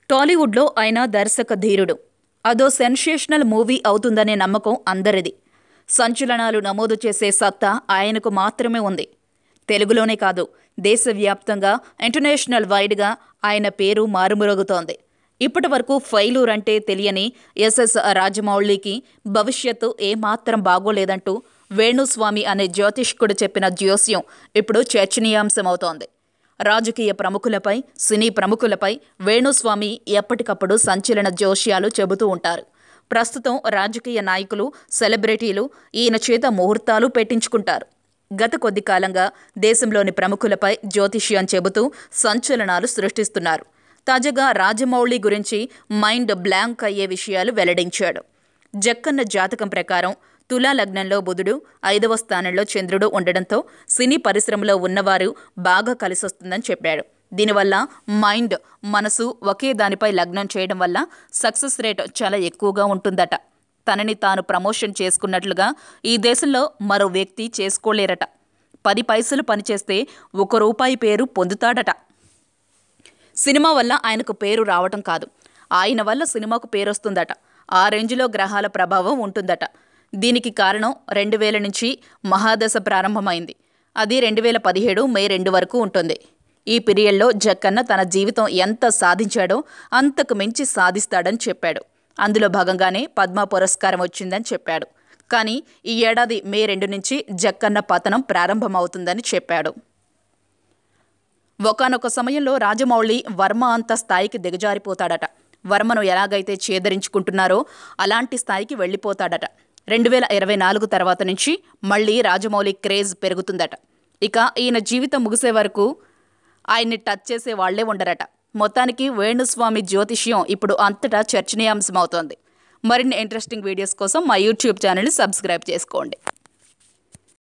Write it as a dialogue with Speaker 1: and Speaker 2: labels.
Speaker 1: టాలీవుడ్లో ఆయన దర్శక ధీరుడు అదో సెన్సేషనల్ మూవీ అవుతుందనే నమ్మకం అందరిది సంచలనాలు నమోదు చేసే సత్తా ఆయనకు మాత్రమే ఉంది తెలుగులోనే కాదు దేశవ్యాప్తంగా ఇంటర్నేషనల్ వైడ్గా ఆయన పేరు మారుమరుగుతోంది ఇప్పటి వరకు ఫైలూర్ అంటే తెలియని ఎస్ఎస్ రాజమౌళికి భవిష్యత్తు ఏమాత్రం బాగోలేదంటూ వేణుస్వామి అనే జ్యోతిష్కుడు చెప్పిన జ్యోస్యం ఇప్పుడు చర్చనీయాంశమవుతోంది రాజకీయ ప్రముఖులపై సినీ ప్రముఖులపై వేణుస్వామి ఎప్పటికప్పుడు సంచలన జోష్యాలు చెబుతూ ఉంటారు ప్రస్తుతం రాజకీయ నాయకులు సెలబ్రిటీలు ఈయన చేత ముహూర్తాలు పెట్టించుకుంటారు గత కొద్ది కాలంగా దేశంలోని ప్రముఖులపై జ్యోతిష్యం చెబుతూ సంచలనాలు సృష్టిస్తున్నారు తాజాగా రాజమౌళి గురించి మైండ్ బ్లాంక్ అయ్యే విషయాలు వెల్లడించాడు జక్కన్న జాతకం ప్రకారం తులా లగ్నంలో బుధుడు ఐదవ స్థానంలో చంద్రుడు ఉండడంతో సినీ పరిశ్రమలో ఉన్నవారు బాగా కలిసొస్తుందని చెప్పాడు దీనివల్ల మైండ్ మనసు ఒకే దానిపై లగ్నం చేయడం వల్ల సక్సెస్ రేట్ చాలా ఎక్కువగా ఉంటుందట తనని తాను ప్రమోషన్ చేసుకున్నట్లుగా ఈ దేశంలో మరో వ్యక్తి చేసుకోలేరట పది పైసలు పనిచేస్తే ఒక రూపాయి పేరు పొందుతాడట సినిమా వల్ల ఆయనకు పేరు రావటం కాదు ఆయన వల్ల సినిమాకు పేరు వస్తుందట ఆ రేంజ్లో గ్రహాల ప్రభావం ఉంటుందట దీనికి కారణం రెండు వేల నుంచి మహాదశ ప్రారంభమైంది అది రెండు వేల పదిహేడు మే రెండు వరకు ఉంటుంది ఈ పీరియడ్లో జక్కన్న తన జీవితం ఎంత సాధించాడో అంతకు మించి సాధిస్తాడని చెప్పాడు అందులో భాగంగానే పద్మ పురస్కారం వచ్చిందని చెప్పాడు కానీ ఈ ఏడాది మే రెండు నుంచి జక్కన్న పతనం ప్రారంభమవుతుందని చెప్పాడు ఒకనొక సమయంలో రాజమౌళి వర్మ అంత స్థాయికి దిగజారిపోతాడట వర్మను ఎలాగైతే చేదరించుకుంటున్నారో అలాంటి స్థాయికి వెళ్ళిపోతాడట రెండు వేల ఇరవై నాలుగు తర్వాత నుంచి మళ్ళీ రాజమౌళి క్రేజ్ పెరుగుతుందట ఇక ఈయన జీవితం ముగిసే వరకు ఆయన్ని టచ్ చేసే వాళ్లే ఉండరట మొత్తానికి వేణుస్వామి జ్యోతిష్యం ఇప్పుడు అంతటా చర్చనీయాంశమవుతోంది మరిన్ని ఇంట్రెస్టింగ్ వీడియోస్ కోసం మా యూట్యూబ్ ఛానల్ని సబ్స్క్రైబ్ చేసుకోండి